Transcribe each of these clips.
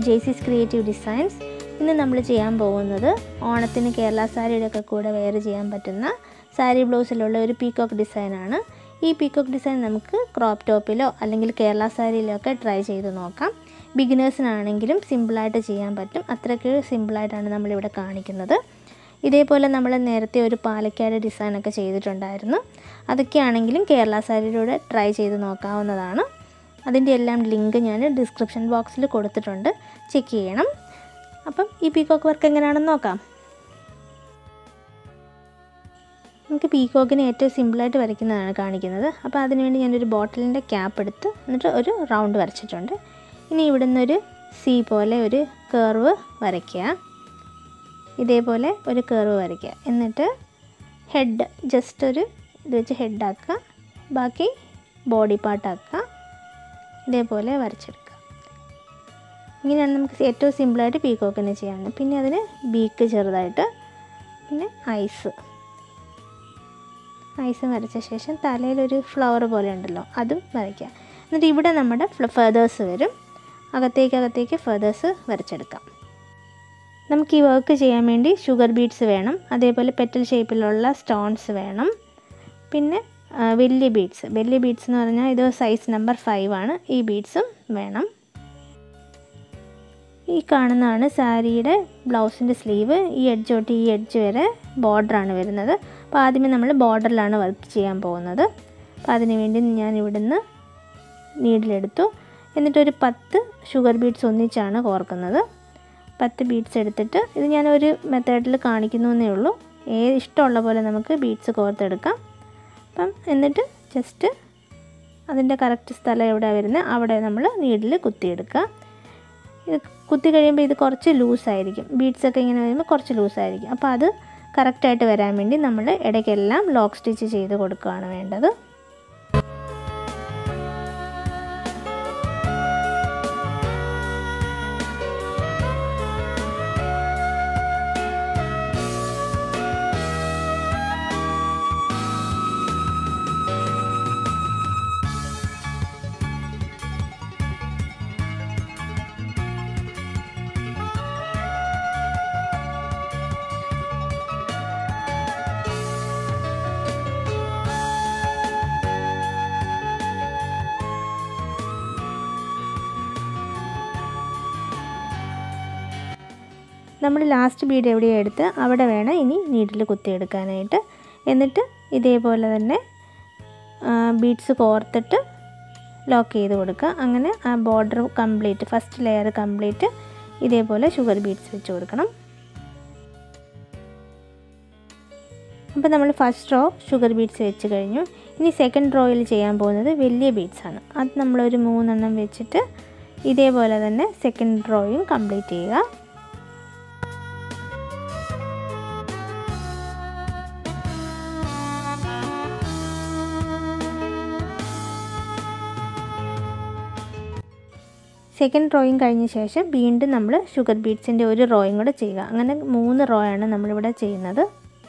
ജെയ്സിസ് creative designs ഇന്ന് നമ്മൾ ചെയ്യാൻ പോകുന്നത് ഓണത്തിന് കേരള സാരിയുടെ ഒക്കെ കൂടെ വെയർ ചെയ്യാൻ പറ്റുന്ന സാരി ബ്ലൗസിലുള്ള ഒരു പീക്കോക്ക് ഡിസൈനാണ് ഈ പീക്കോക്ക് ഡിസൈൻ നമുക്ക് ക്രോപ്പ് ടോപ്പിലോ അല്ലെങ്കിൽ കേരള സാരിയിലോ ഒക്കെ ട്രൈ ചെയ്ത് നോക്കാം ബിഗിനേഴ്സിനാണെങ്കിലും സിമ്പിളായിട്ട് ചെയ്യാൻ പറ്റും അത്രയ്ക്ക് സിമ്പിളായിട്ടാണ് നമ്മളിവിടെ കാണിക്കുന്നത് ഇതേപോലെ നമ്മൾ നേരത്തെ ഒരു പാലക്കാട് ഡിസൈനൊക്കെ ചെയ്തിട്ടുണ്ടായിരുന്നു അതൊക്കെയാണെങ്കിലും കേരള സാരിയിലൂടെ ട്രൈ ചെയ്ത് നോക്കാവുന്നതാണ് അതിൻ്റെ എല്ലാം ലിങ്ക് ഞാൻ ഡിസ്ക്രിപ്ഷൻ ബോക്സിൽ കൊടുത്തിട്ടുണ്ട് ചെക്ക് ചെയ്യണം അപ്പം ഈ പീക്കോക്ക് വർക്ക് എങ്ങനെയാണെന്ന് നോക്കാം നമുക്ക് പീക്കോക്കിന് ഏറ്റവും സിമ്പിളായിട്ട് വരയ്ക്കുന്നതാണ് കാണിക്കുന്നത് അപ്പോൾ അതിനുവേണ്ടി ഞാനൊരു ബോട്ടിലിൻ്റെ ക്യാപ്പ് എടുത്ത് എന്നിട്ട് ഒരു റൗണ്ട് വരച്ചിട്ടുണ്ട് ഇനി ഇവിടെ നിന്നൊരു സി പോലെ ഒരു കേർവ് വരയ്ക്കുക ഇതേപോലെ ഒരു കേർവ് വരയ്ക്കുക എന്നിട്ട് ഹെഡ് ജസ്റ്റ് ഒരു ഇത് വെച്ച് ഹെഡാക്കുക ബാക്കി ബോഡി പാർട്ടാക്കുക ഇതേപോലെ വരച്ചെടുക്കുക ഇങ്ങനെയാണ് നമുക്ക് ഏറ്റവും സിമ്പിളായിട്ട് പീക്കോക്കിന് ചെയ്യാവുന്നത് പിന്നെ അതിന് ബീക്ക് ചെറുതായിട്ട് പിന്നെ ഐസ് ഐസ് വരച്ച ശേഷം തലയിലൊരു ഫ്ലവർ പോലെ ഉണ്ടല്ലോ അതും വരയ്ക്കുക എന്നിട്ട് ഇവിടെ നമ്മുടെ ഫെതേഴ്സ് വരും അകത്തേക്ക് അകത്തേക്ക് ഫെതേഴ്സ് വരച്ചെടുക്കാം നമുക്ക് ഈ വർക്ക് ചെയ്യാൻ വേണ്ടി ഷുഗർ ബീഡ്സ് വേണം അതേപോലെ പെറ്റൽ ഷേപ്പിലുള്ള സ്റ്റോൺസ് വേണം പിന്നെ വലിയ ബീഡ്സ് വലിയ ബീഡ്സ് എന്ന് പറഞ്ഞാൽ ഇത് സൈസ് നമ്പർ ഫൈവ് ആണ് ഈ ബീഡ്സും വേണം ഈ കാണുന്നതാണ് സാരിയുടെ ബ്ലൗസിൻ്റെ സ്ലീവ് ഈ എഡ്ജ് തൊട്ട് ഈ എഡ്ജ് വരെ ബോർഡറാണ് വരുന്നത് അപ്പോൾ ആദ്യമേ നമ്മൾ ബോർഡറിലാണ് വർക്ക് ചെയ്യാൻ പോകുന്നത് അപ്പോൾ അതിന് വേണ്ടി ഞാൻ ഇവിടുന്ന് നീഡിലെടുത്തു എന്നിട്ടൊരു പത്ത് ഷുഗർ ബീഡ്സ് ഒന്നിച്ചാണ് കോർക്കുന്നത് പത്ത് ബീഡ്സ് എടുത്തിട്ട് ഇത് ഞാൻ ഒരു മെത്തേഡിൽ കാണിക്കുന്നു എന്നേ ഉള്ളൂ ഏത് ഇഷ്ടമുള്ള പോലെ നമുക്ക് ബീഡ്സ് കോർത്തെടുക്കാം അപ്പം എന്നിട്ട് ജസ്റ്റ് അതിൻ്റെ കറക്റ്റ് സ്ഥലം എവിടെ വരുന്നത് അവിടെ നമ്മൾ നീഡിൽ കുത്തിയെടുക്കുക ഇത് കുത്തി കഴിയുമ്പോൾ ഇത് കുറച്ച് ലൂസായിരിക്കും ബീഡ്സൊക്കെ ഇങ്ങനെ വരുമ്പോൾ കുറച്ച് ലൂസായിരിക്കും അപ്പോൾ അത് കറക്റ്റായിട്ട് വരാൻ വേണ്ടി നമ്മൾ ഇടയ്ക്കെല്ലാം ലോക്ക് സ്റ്റിച്ച് ചെയ്ത് കൊടുക്കുകയാണ് വേണ്ടത് നമ്മൾ ലാസ്റ്റ് ബീഡ് എവിടെയാണ് എടുത്ത് അവിടെ വേണം ഇനി നീഡിൽ കുത്തിയെടുക്കാനായിട്ട് എന്നിട്ട് ഇതേപോലെ തന്നെ ബീഡ്സ് കോർത്തിട്ട് ലോക്ക് ചെയ്ത് കൊടുക്കുക അങ്ങനെ ആ border complete first layer complete ഇതേപോലെ ഷുഗർ ബീഡ്സ് വെച്ച് കൊടുക്കണം അപ്പോൾ നമ്മൾ ഫസ്റ്റ് റോ ഷുഗർ ബീഡ്സ് വെച്ച് കഴിഞ്ഞു ഇനി സെക്കൻഡ് റോയിൽ ചെയ്യാൻ പോകുന്നത് വലിയ ബീഡ്സ് ആണ് അത് നമ്മളൊരു മൂന്നെണ്ണം വെച്ചിട്ട് ഇതേപോലെ തന്നെ സെക്കൻഡ് റോയും കംപ്ലീറ്റ് ചെയ്യുക സെക്കൻഡ് റോയും കഴിഞ്ഞ ശേഷം വീണ്ടും നമ്മൾ ഷുഗർ ബീഡ്സിൻ്റെ ഒരു റോയും കൂടെ ചെയ്യുക അങ്ങനെ മൂന്ന് റോ ആണ് നമ്മളിവിടെ ചെയ്യുന്നത്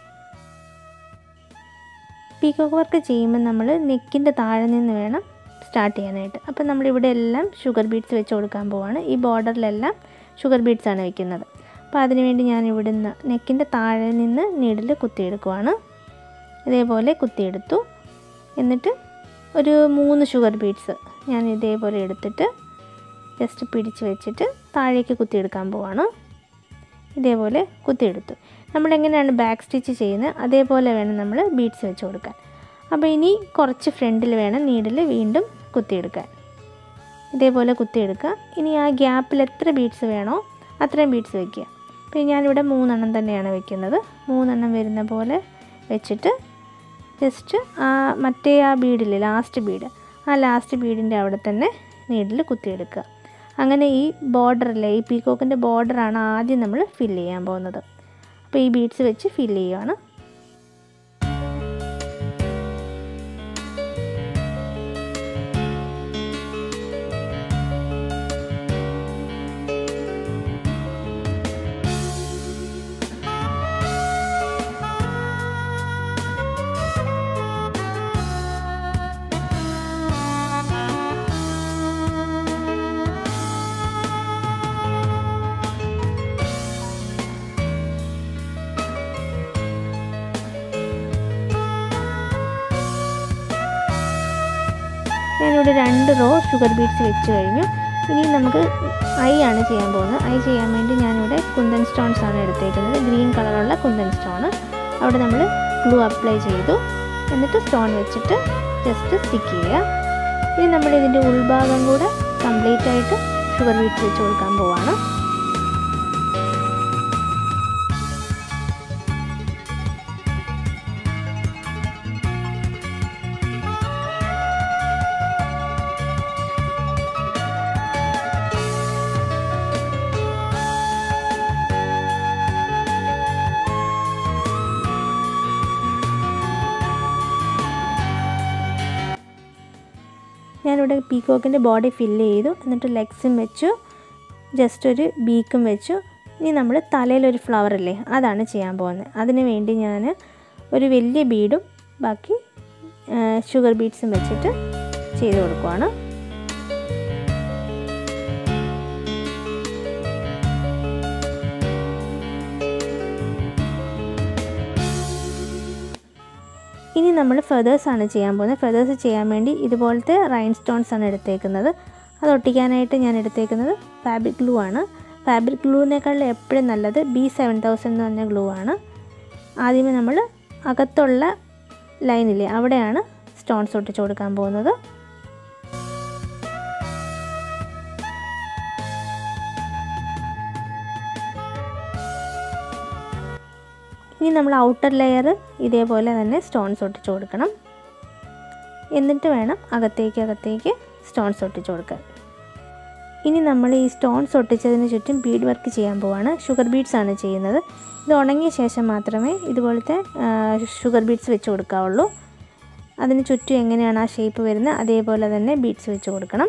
പീക്കോക്ക് വർക്ക് ചെയ്യുമ്പോൾ നമ്മൾ നെക്കിൻ്റെ താഴെ നിന്ന് വേണം സ്റ്റാർട്ട് ചെയ്യാനായിട്ട് അപ്പോൾ നമ്മളിവിടെ എല്ലാം ഷുഗർ ബീഡ്സ് വെച്ച് കൊടുക്കാൻ പോവാണ് ഈ ബോർഡറിലെല്ലാം ഷുഗർ ബീഡ്സ് ആണ് വെക്കുന്നത് അപ്പോൾ അതിനുവേണ്ടി ഞാൻ ഇവിടുന്ന് നെക്കിൻ്റെ താഴെ നിന്ന് നീഡിൽ കുത്തിയെടുക്കുവാണ് ഇതേപോലെ കുത്തിയെടുത്തു എന്നിട്ട് ഒരു മൂന്ന് ഷുഗർ ബീഡ്സ് ഞാൻ ഇതേപോലെ എടുത്തിട്ട് ജസ്റ്റ് പിടിച്ച് വെച്ചിട്ട് താഴേക്ക് കുത്തിയെടുക്കാൻ പോവാണ് ഇതേപോലെ കുത്തിയെടുത്തു നമ്മളെങ്ങനെയാണ് ബാക്ക് സ്റ്റിച്ച് ചെയ്യുന്നത് അതേപോലെ വേണം നമ്മൾ ബീഡ്സ് വെച്ച് കൊടുക്കാൻ അപ്പോൾ ഇനി കുറച്ച് ഫ്രണ്ടിൽ വേണം നീഡിൽ വീണ്ടും കുത്തിയെടുക്കാൻ ഇതേപോലെ കുത്തിയെടുക്കുക ഇനി ആ ഗ്യാപ്പിൽ എത്ര ബീഡ്സ് വേണോ അത്രയും ബീഡ്സ് വെക്കുക അപ്പോൾ ഞാനിവിടെ മൂന്നെണ്ണം തന്നെയാണ് വെക്കുന്നത് മൂന്നെണ്ണം വരുന്ന പോലെ വെച്ചിട്ട് ജസ്റ്റ് ആ മറ്റേ ആ ബീഡിൽ ലാസ്റ്റ് ബീഡ് ആ ലാസ്റ്റ് ബീഡിൻ്റെ അവിടെ തന്നെ നീഡിൽ കുത്തിയെടുക്കുക അങ്ങനെ ഈ ബോർഡറിലെ ഈ പീക്കോക്കിൻ്റെ ബോർഡറാണ് ആദ്യം നമ്മൾ ഫില്ല് ചെയ്യാൻ പോകുന്നത് അപ്പോൾ ഈ ബീഡ്സ് വെച്ച് ഫില്ല് ചെയ്യുകയാണ് ഞാനിവിടെ രണ്ട് റോ ഷുഗർ ബീഡ്സ് വെച്ച് കഴിഞ്ഞു ഇനി നമുക്ക് ഐ ആണ് ചെയ്യാൻ പോകുന്നത് ഐ ചെയ്യാൻ വേണ്ടി ഞാനിവിടെ കുന്തൻ സ്റ്റോൺസ് ആണ് എടുത്തേക്കുന്നത് ഗ്രീൻ കളറുള്ള കുന്തൻ സ്റ്റോൺ അവിടെ നമ്മൾ ഗ്ലൂ അപ്ലൈ ചെയ്തു എന്നിട്ട് സ്റ്റോൺ വെച്ചിട്ട് ജസ്റ്റ് സ്റ്റിക്ക് ചെയ്യുക ഇനി നമ്മൾ ഇതിൻ്റെ ഉൾഭാഗം കൂടെ കംപ്ലീറ്റ് ആയിട്ട് ഷുഗർ ബീഡ്സ് വെച്ച് കൊടുക്കാൻ പോവാണ് ഞാനിവിടെ പീക്കോക്കിൻ്റെ ബോഡി ഫില്ല് ചെയ്തു എന്നിട്ട് ലെഗ്സും വെച്ചു ജസ്റ്റ് ഒരു ബീക്കും വെച്ചു ഇനി നമ്മൾ തലയിലൊരു ഫ്ലവർ ഇല്ലേ അതാണ് ചെയ്യാൻ പോകുന്നത് അതിന് വേണ്ടി ഞാൻ ഒരു വലിയ ബീഡും ബാക്കി ഷുഗർ ബീഡ്സും വെച്ചിട്ട് ചെയ്ത് കൊടുക്കുവാണ് ഇനി നമ്മൾ ഫെതേഴ്സ് ആണ് ചെയ്യാൻ പോകുന്നത് ഫെതേഴ്സ് ചെയ്യാൻ വേണ്ടി ഇതുപോലത്തെ റൈൻ സ്റ്റോൺസ് ആണ് എടുത്തേക്കുന്നത് അത് ഒട്ടിക്കാനായിട്ട് ഞാൻ എടുത്തേക്കുന്നത് ഫാബ്രിക് ഗ്ലൂ ആണ് ഫാബ്രിക് ഗ്ലൂവിനേക്കാൾ എപ്പോഴും നല്ലത് ബി സെവൻ തൗസൻഡ് എന്ന് പറഞ്ഞ ഗ്ലൂ ആണ് ആദ്യമേ നമ്മൾ അകത്തുള്ള ലൈനില്ലേ അവിടെയാണ് സ്റ്റോൺസ് ഒട്ടിച്ച് കൊടുക്കാൻ പോകുന്നത് ഇനി നമ്മൾ ഔട്ടർ ലെയർ ഇതേപോലെ തന്നെ സ്റ്റോൺസ് ഒട്ടിച്ച് കൊടുക്കണം എന്നിട്ട് വേണം അകത്തേക്ക് അകത്തേക്ക് സ്റ്റോൺസ് ഒട്ടിച്ച് കൊടുക്കാൻ ഇനി നമ്മൾ ഈ സ്റ്റോൺസ് ഒട്ടിച്ചതിന് ചുറ്റും ബീഡ് വർക്ക് ചെയ്യാൻ പോവാണ് ഷുഗർ ബീഡ്സ് ആണ് ചെയ്യുന്നത് ഇത് ഉണങ്ങിയ ശേഷം മാത്രമേ ഇതുപോലത്തെ ഷുഗർ ബീഡ്സ് വെച്ച് കൊടുക്കാവുള്ളൂ അതിന് ചുറ്റും എങ്ങനെയാണ് ആ ഷേപ്പ് വരുന്നത് അതേപോലെ തന്നെ ബീഡ്സ് വെച്ച് കൊടുക്കണം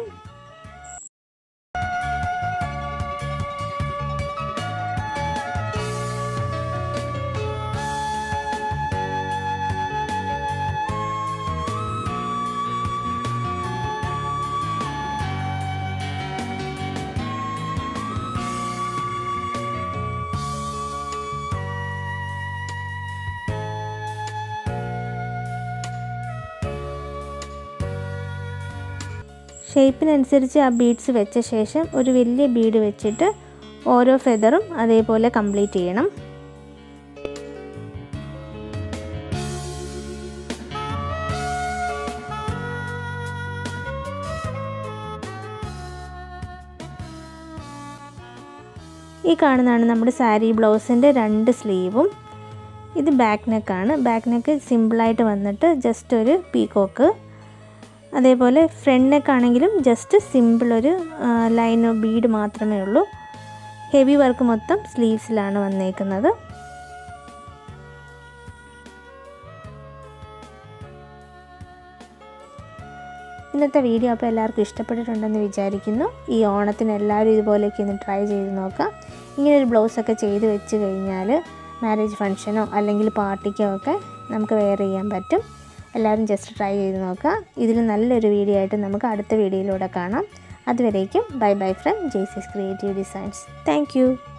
ഷേപ്പിനനുസരിച്ച് ആ ബീഡ്സ് വെച്ച ശേഷം ഒരു വലിയ ബീഡ് വെച്ചിട്ട് ഓരോ ഫെദറും അതേപോലെ കംപ്ലീറ്റ് ചെയ്യണം ഈ കാണുന്നതാണ് നമ്മുടെ സാരി ബ്ലൗസിൻ്റെ രണ്ട് സ്ലീവും ഇത് ബാക്ക് നെക്കാണ് ബാക്ക് നെക്ക് സിമ്പിളായിട്ട് വന്നിട്ട് ജസ്റ്റ് ഒരു പീകോക്ക് അതേപോലെ ഫ്രണ്ട് നെക്ക് ആണെങ്കിലും ജസ്റ്റ് സിമ്പിൾ ഒരു ലൈനോ ബീഡ് മാത്രമേ ഉള്ളൂ ഹെവി വർക്ക് മൊത്തം സ്ലീവ്സിലാണ് വന്നേക്കുന്നത് ഇന്നത്തെ വീഡിയോ അപ്പോൾ എല്ലാവർക്കും ഇഷ്ടപ്പെട്ടിട്ടുണ്ടെന്ന് വിചാരിക്കുന്നു ഈ ഓണത്തിന് എല്ലാവരും ഇതുപോലെയൊക്കെ ഒന്ന് ട്രൈ ചെയ്ത് നോക്കാം ഇങ്ങനെ ഒരു ബ്ലൗസൊക്കെ ചെയ്ത് വെച്ച് കഴിഞ്ഞാൽ മാരേജ് ഫംഗ്ഷനോ അല്ലെങ്കിൽ പാർട്ടിക്കോ ഒക്കെ നമുക്ക് വെയർ ചെയ്യാൻ പറ്റും എല്ലാവരും ജസ്റ്റ് ട്രൈ ചെയ്ത് നോക്കുക ഇതിൽ നല്ലൊരു വീഡിയോ ആയിട്ട് നമുക്ക് അടുത്ത വീഡിയോയിലൂടെ കാണാം അതുവരേക്കും bye bye from Jaicy's creative designs thank